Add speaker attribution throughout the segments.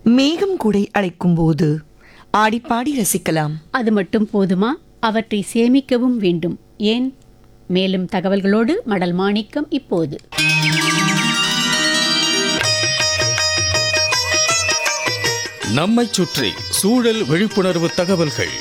Speaker 1: மேகம் கூடை அழைக்கும் போது ஆடிப்பாடி ரசிக்கலாம்
Speaker 2: அது மட்டும் போதுமா அவற்றை சேமிக்கவும் வேண்டும் ஏன் மேலும் தகவல்களோடு மடல் மாணிக்கம் இப்போது
Speaker 3: நம்மைச் சுற்றி சூழல் விழிப்புணர்வு தகவல்கள்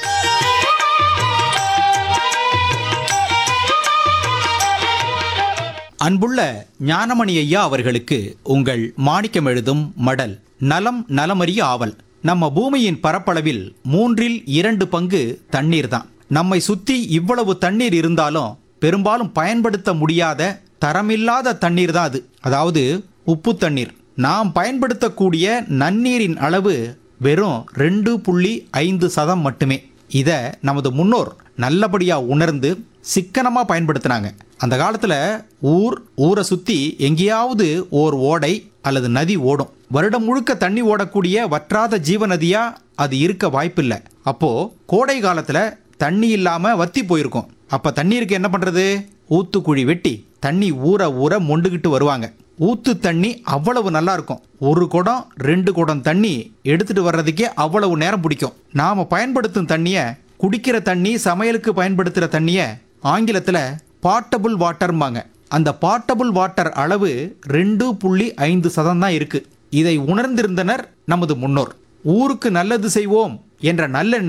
Speaker 4: அன்புள்ள ஞானமணி ஐயா அவர்களுக்கு உங்கள் மாணிக்கம் எழுதும் மடல் நலம் நலமறிய ஆவல் நம்ம பூமியின் பரப்பளவில் மூன்றில் இரண்டு பங்கு தண்ணீர் தான் நம்மை சுத்தி இவ்வளவு தண்ணீர் இருந்தாலும் பெரும்பாலும் பயன்படுத்த முடியாத தரமில்லாத தண்ணீர் தான் அது அதாவது உப்பு தண்ணீர் நாம் பயன்படுத்தக்கூடிய நன்னீரின் அளவு வெறும் ரெண்டு புள்ளி ஐந்து சதம் மட்டுமே இதை நமது முன்னோர் நல்லபடியா உணர்ந்து சிக்கனமா பயன்படுத்தினாங்க அந்த காலத்துல ஊர் ஊரை சுத்தி எங்கேயாவது ஓர் ஓடை அல்லது நதி ஓடும் வருடம் முழுக்க தண்ணி ஓடக்கூடிய வற்றாத ஜீவ நதியா அது இருக்க வாய்ப்பில்லை அப்போ கோடை காலத்துல தண்ணி இல்லாம வத்தி போயிருக்கும் அப்ப தண்ணீருக்கு என்ன பண்றது ஊத்துக்குழி வெட்டி தண்ணி ஊற ஊற மொண்டுகிட்டு வருவாங்க ஊத்து தண்ணி அவ்வளவு நல்லா இருக்கும் ஒரு குடம் ரெண்டு குடம் தண்ணி எடுத்துட்டு வர்றதுக்கே அவ்வளவு நேரம் பிடிக்கும் நாம பயன்படுத்தும் தண்ணிய குடிக்கிற தண்ணி சமையலுக்கு பயன்படுத்துகிற தண்ணிய ஆங்கிலத்துல பாட்டபுள் வாட்டர்ம்பாங்க அந்த பாட்டபுள் வாட்டர் அளவு ரெண்டு புள்ளி ஐந்து சதம் தான் இருக்கு இதை உணர்ந்திருந்தனர் நமது முன்னோர் ஊருக்கு நல்லது செய்வோம் என்ற நல்லெண்ணம்